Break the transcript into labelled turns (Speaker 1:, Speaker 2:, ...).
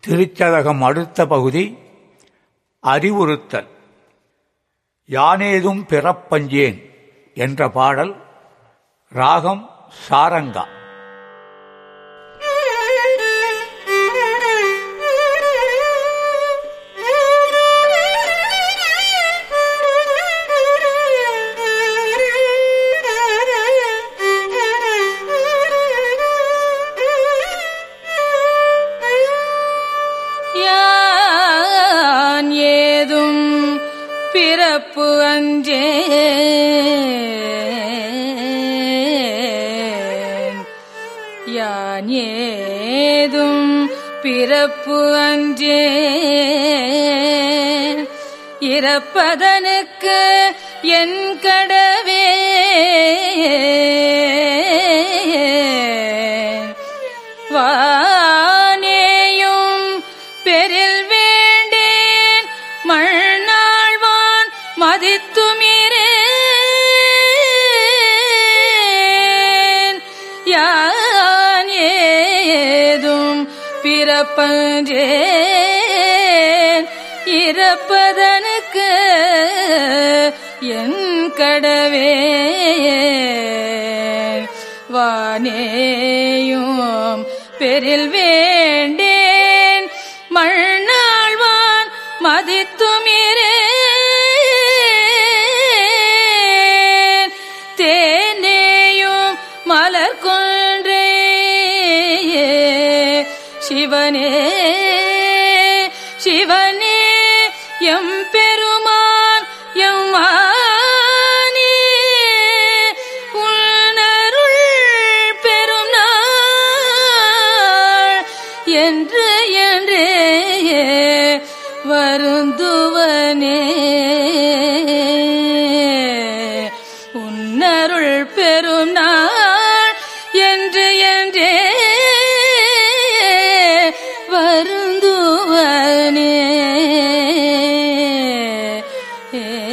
Speaker 1: திருச்சதகம் அடுத்த பகுதி அறிவுறுத்தல் யானேதும் பிறப்பஞ்சேன் என்ற பாடல் ராகம் சாரங்கா
Speaker 2: யான் ஏதும் பிறப்பு அஞ்சேன் யான் ஏதும் பிறப்பு அஞ்சேன் இறப்பதனுக்கு என் கடவே வானேயும் பெரில் வேண்டேன் மழ்நாள்வான் மதித்துமிரேன் யான் ஏதும் பிறப்பன்றேன் இறப்பதனுக்கு என் கடவே வானேயும் பெரில் வேண்டேன் மழ்நாள்வான் மதித்துமிரேன் தேனேயும் மலர் கொன்றே சிவனே சிவனே எம் பெருமான் எம்மானே உன்னருள் பெரும் நாள் என்று என்றே வருந்துவனே உன்னருள் பெரும் நாள் என்று என்றே வருந்துவனே ஏ